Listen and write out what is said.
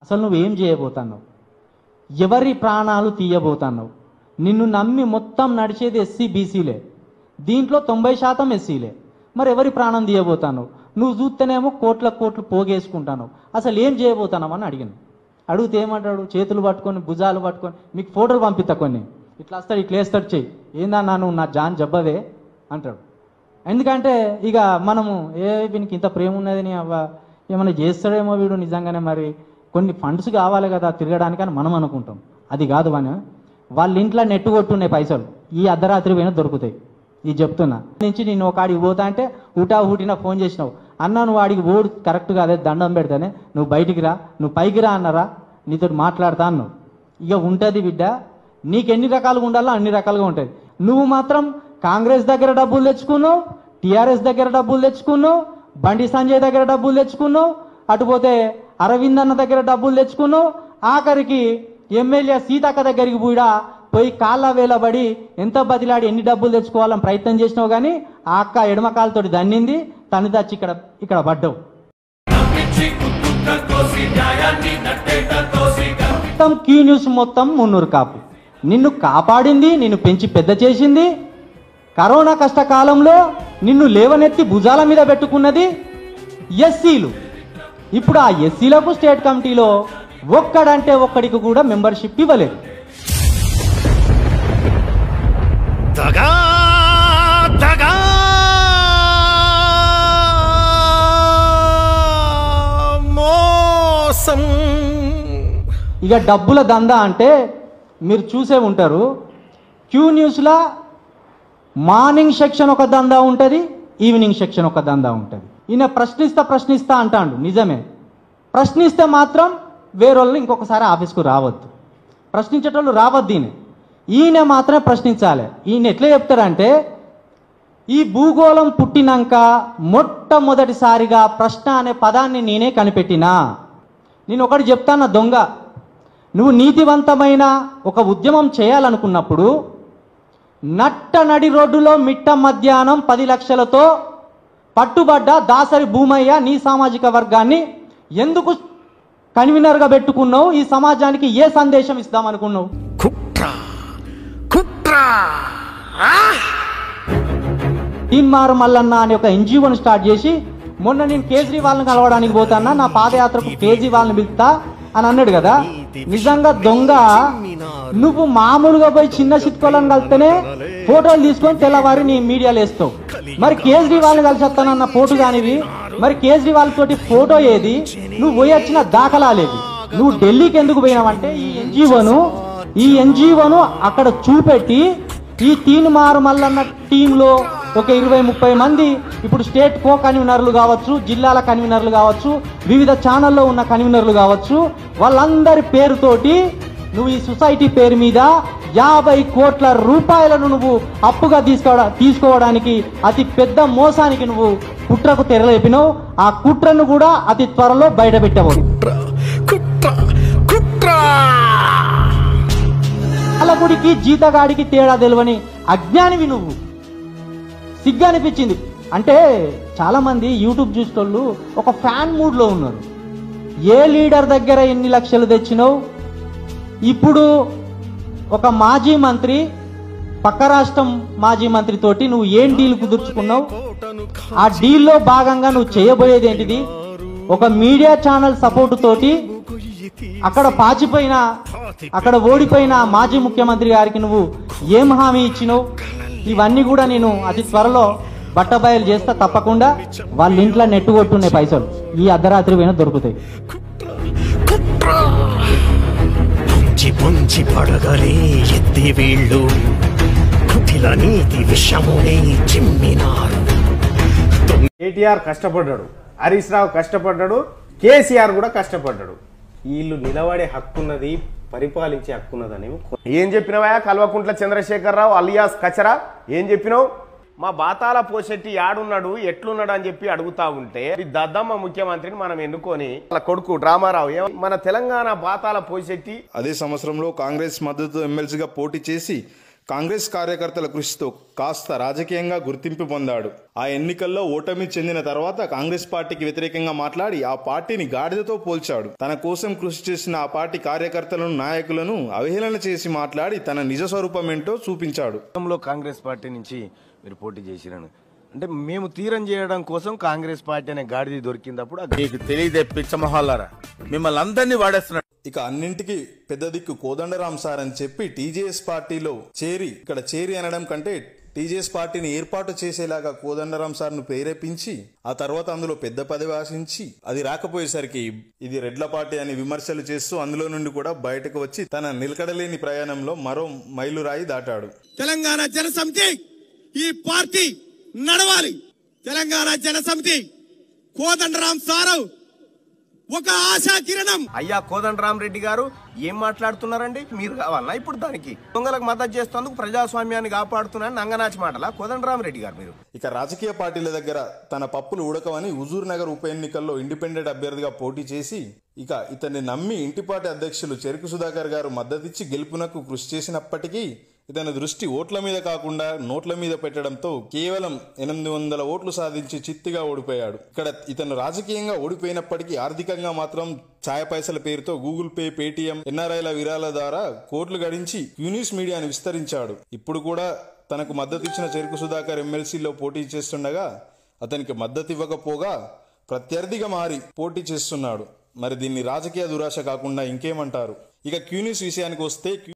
అసలు నువ్వేం చేయబోతున్నావు ఎవరి ప్రాణాలు తీయబోతున్నావు నిన్ను నమ్మి మొత్తం నడిచేది ఎస్సీ బీసీలే దీంట్లో తొంభై శాతం ఎస్సీలే మరి ఎవరి ప్రాణం తీయబోతున్నావు నువ్వు చూస్తేనేమో కోట్ల కోట్లు పోగేసుకుంటాను అసలు ఏం చేయబోతున్నావు అని అడిగాను అడిగితే ఏమంటాడు చేతులు పట్టుకొని భుజాలు పట్టుకొని మీకు ఫోటోలు పంపిస్తా కొన్ని ఇట్లా వస్తాడు ఇట్లా వేస్తాడు చెయ్యి ఏందన్నా నువ్వు నా జాన్ జబ్బవే అంటాడు ఎందుకంటే ఇక మనము ఏ వీనికి ఇంత ప్రేమ ఉన్నదని అవ్వ ఏమైనా చేస్తాడేమో వీడు నిజంగానే మరి కొన్ని ఫండ్స్ కావాలి కదా తిరగడానికి అని మనం అనుకుంటాం అది కాదు వాని వాళ్ళ ఇంట్లో నెట్టు కొట్టున్నాయి పైసలు ఈ అర్ధరాత్రి పోయినా దొరుకుతాయి ఇది చెప్తున్నా నుంచి నేను ఒక ఆడికి పోతా అంటే ఊటా ఊటినా ఫోన్ చేసినావు అన్న నువ్వు ఆడికి ఓడు కరెక్ట్ కాదే దండం పెడతానే నువ్వు బయటికి రా నువ్వు పైకి రా అన్నారా నీతో మాట్లాడతా అన్నావు ఇక ఉంటుంది బిడ్డ నీకు ఎన్ని రకాలుగా ఉండాలో అన్ని రకాలుగా ఉంటుంది నువ్వు మాత్రం కాంగ్రెస్ దగ్గర డబ్బులు తెచ్చుకున్నావు టీఆర్ఎస్ దగ్గర డబ్బులు తెచ్చుకున్నావు బండి సంజయ్ దగ్గర డబ్బులు తెచ్చుకున్నావు అటుపోతే అరవింద్ అన్న దగ్గర డబ్బులు తెచ్చుకున్నావు ఆఖరికి ఎమ్మెల్యే సీతక్క దగ్గరికి కూడా పోయి కాళ్ళ వేలబడి ఎంత బతిలాడి ఎన్ని డబ్బులు తెచ్చుకోవాలని ప్రయత్నం చేసినావు కానీ ఆ అక్క ఎడమ కాలుతోటి దన్నింది తను తెచ్చి ఇక్కడ ఇక్కడ పడ్డావు మొత్తం క్యూ న్యూస్ మొత్తం మున్నూరు కాపు నిన్ను కాపాడింది నిన్ను పెంచి పెద్ద చేసింది కరోనా కష్టకాలంలో నిన్ను లేవనెత్తి భుజాల మీద పెట్టుకున్నది ఎస్సీలు ఇప్పుడు ఆ ఎస్సీలకు స్టేట్ కమిటీలో ఒక్కడంటే ఒక్కడికి కూడా మెంబర్షిప్ ఇవ్వలేదు దగా దగా మోసం ఇక డబ్బుల దందా అంటే మీరు చూసే ఉంటారు క్యూ న్యూస్లో మార్నింగ్ సెక్షన్ ఒక దందా ఉంటుంది ఈవినింగ్ సెక్షన్ ఒక దందా ఉంటుంది ఈయన ప్రశ్నిస్తా ప్రశ్నిస్తా అంటాడు నిజమే ప్రశ్నిస్తే మాత్రం వేరేళ్ళు ఇంకొకసారి ఆఫీస్కు రావద్దు ప్రశ్నించేటోళ్ళు రావద్దు ఈయన ఈయన మాత్రమే ప్రశ్నించాలి ఈయన ఎట్లా చెప్తారంటే ఈ భూగోళం పుట్టినాక మొట్టమొదటిసారిగా ప్రశ్న అనే పదాన్ని నేనే కనిపెట్టినా నేను ఒకటి చెప్తాను దొంగ నువ్వు నీతివంతమైన ఒక ఉద్యమం చేయాలనుకున్నప్పుడు నట్ట నడి రోడ్డులో మిట్ట మధ్యాహ్నం పది లక్షలతో పట్టుబడ్డ దాసరి భూమయ్య నీ సామాజిక వర్గాన్ని ఎందుకు కన్వీనర్గా పెట్టుకున్నావు ఈ సమాజానికి ఏ సందేశం ఇస్తామనుకున్నావు కుట్ర కుట్ర తీన్మారు మల్లన్న అనే ఒక ఎన్జిఓని స్టార్ట్ చేసి మొన్న నేను కేజ్రీవాల్ని కలవడానికి పోతానా నా పాదయాత్రకు కేజ్రీవాల్ని పిలుస్తా అని అన్నాడు కదా నిజంగా దొంగ నువ్వు మామూలుగా పోయి చిన్న చిత్కోలను కలిస్తేనే ఫోటోలు తీసుకొని తెల్లవారి నీ మీడియాలో వేస్తావు మరి కేజ్రీవాల్ని కలిసి వస్తానన్న ఫోటో కానివి మరి కేజ్రీవాల్ తోటి ఫోటో ఏది నువ్వు పోయి వచ్చిన దాఖలాలేది నువ్వు ఢిల్లీకి ఎందుకు పోయినావంటే ఈ ఎన్జిఓను ఈ ఎన్జిఓను అక్కడ చూపెట్టి ఈ తీన్మారు మల్లన్న టీంలో ఒక ఇరవై ముప్పై మంది ఇప్పుడు స్టేట్ కో కన్వీనర్లు కావచ్చు జిల్లాల కన్వీనర్లు కావచ్చు వివిధ ఛానల్లో ఉన్న కన్వీనర్లు కావచ్చు వాళ్ళందరి పేరుతోటి నువ్వు ఈ సొసైటీ పేరు మీద యాభై కోట్ల రూపాయలను నువ్వు అప్పుగా తీసుకోవడా తీసుకోవడానికి అతి పెద్ద మోసానికి నువ్వు కుట్రకు తెరలేపినావు ఆ కుట్రను కూడా అతి త్వరలో బయట పెట్టబోదు కుట్ర కుట్ర పాలకుడికి జీతగాడికి తేడా తెలియని అజ్ఞానివి నువ్వు సిగ్గు అనిపించింది అంటే చాలా మంది యూట్యూబ్ చూసేటోళ్ళు ఒక ఫ్యాన్ మూడ్ లో ఉన్నారు ఏ లీడర్ దగ్గర ఎన్ని లక్షలు తెచ్చినావు ఇప్పుడు ఒక మాజీ మంత్రి పక్క రాష్ట్రం మాజీ మంత్రి తోటి నువ్వు ఏం డీల్ కుదుర్చుకున్నావు ఆ డీల్లో భాగంగా నువ్వు చేయబోయేది ఏంటిది ఒక మీడియా ఛానల్ సపోర్ట్ తోటి అక్కడ పాచిపోయిన అక్కడ ఓడిపోయిన మాజీ ముఖ్యమంత్రి గారికి నువ్వు ఏం హామీ ఇచ్చినావు ఇవన్నీ కూడా నేను అతి త్వరలో బట్టబయలు చేస్తా తప్పకుండా వాళ్ళ ఇంట్లో నెట్టు కొట్టున్నాయి పైసలు ఈ అర్ధరాత్రి పోయినా దొరుకుతాయి కుట్ర పుంజి పుంజి పడగలే ఎత్తి వీళ్ళు కుటిల నీతి విషమునే చిమ్మినారు కేటీఆర్ కష్టపడ్డాడు హరీష్ రావు కష్టపడ్డాడు కేసీఆర్ కూడా కష్టపడ్డాడు వీళ్ళు నిలబడే హక్కున్నది పరిపాలించే హక్కున్నదని ఏం చెప్పినవా కల్వకుంట్ల చంద్రశేఖరరావు అలియాస్ కచరా ఏం చెప్పినావు మా బాతాల పోషెట్టి యాడున్నాడు ఎట్లున్నాడు అని చెప్పి అడుగుతా ఉంటే ఈ దద్దమ్మ ముఖ్యమంత్రిని మనం ఎన్నుకొని వాళ్ళ కొడుకు డ్రామారావు ఏం- మన తెలంగాణ బాతాల పోషెట్టి అదే సంవత్సరంలో కాంగ్రెస్ మద్దతు ఎమ్మెల్సీగా పోటీ చేసి కాంగ్రెస్ కార్యకర్తల కృషితో కాస్త రాజకీయంగా గుర్తింపు పొందాడు ఆ ఎన్నికల్లో ఓటమి చెందిన తర్వాత కాంగ్రెస్ పార్టీకి వ్యతిరేకంగా మాట్లాడి ఆ పార్టీని గాడిదతో పోల్చాడు తన కోసం కృషి చేసిన ఆ పార్టీ కార్యకర్తలను నాయకులను అవహేళన చేసి మాట్లాడి తన నిజ స్వరూపం ఏంటో చూపించాడు గతంలో కాంగ్రెస్ పార్టీ నుంచి మీరు పోటీ చేసిరని అంటే మేము తీరం చేయడం కోసం కాంగ్రెస్ పార్టీ అనే గాడిది దొరికినప్పుడు అది నీకు తెలియదే పిచ్చమొహాలారా మిమ్మల్ని అందరినీ వాడేస్తున్నాడు ఇక అన్నింటికి పెద్ద దిక్కు కోదండరాం సార్ అని చెప్పి టీజేఎస్ పార్టీలో చేరి ఇక్కడ చేరి అనడం కంటే టీజేఎస్ పార్టీని ఏర్పాటు చేసేలాగా కోదండరాం సార్ను ప్రేరేపించి ఆ తర్వాత అందులో పెద్ద పదవి ఆశించి అది రాకపోయేసరికి ఇది రెడ్ల పార్టీ అని విమర్శలు చేస్తూ అందులో నుండి కూడా బయటకు వచ్చి తన నిలకడలేని ప్రయాణంలో మరో మైలురాయి దాటాడు తెలంగాణ జనసమితి ఈ పార్టీ నడవాలి తెలంగాణ జనసమితి కోదండరాం సారు ఒక ఆశా కిరణం అయ్యా కోదండరామ్ రెడ్డి గారు ఏం మాట్లాడుతున్నారండి మీరు కావాలన్నా ఇప్పుడు దానికి దొంగలకు మద్దతు చేస్తేందుకు ప్రజాస్వామ్యాన్ని కాపాడుతున్నారని నంగనాచి మాటలా కోదండరామ్ రెడ్డి గారు మీరు ఇక రాజకీయ పార్టీల దగ్గర తన పప్పులు ఉడకవని హుజూర్ నగర్ ఉప ఎన్నికల్లో ఇండిపెండెంట్ అభ్యర్థిగా పోటీ చేసి ఇక ఇతన్ని నమ్మి ఇంటిపాటి అధ్యక్షులు చెరుకు సుధాకర్ గారు మద్దతిచ్చి గెలుపునకు కృషి చేసినప్పటికీ ఇతని దృష్టి ఓట్ల మీద కాకుండా నోట్ల మీద పెట్టడంతో కేవలం ఎనిమిది వందల ఓట్లు సాధించి చిత్తిగా ఓడిపోయాడు ఇక్కడ ఇతను రాజకీయంగా ఓడిపోయినప్పటికీ ఆర్థికంగా మాత్రం ఛాయ పైసల పేరుతో గూగుల్ పే పేటీఎం ఎన్ఆర్ఐల విరాళ ద్వారా కోట్లు గడించి యూనిస్ మీడియాని విస్తరించాడు ఇప్పుడు కూడా తనకు మద్దతు ఇచ్చిన చెరుకు సుధాకర్ ఎమ్మెల్సీలో పోటీ చేస్తుండగా అతనికి మద్దతు ఇవ్వకపోగా ప్రత్యర్థిగా మారి పోటీ చేస్తున్నాడు మరి దీన్ని రాజకీయ దురాశ కాకుండా ఇంకేమంటారు ఇక క్యూనిస్ విషయానికి వస్తే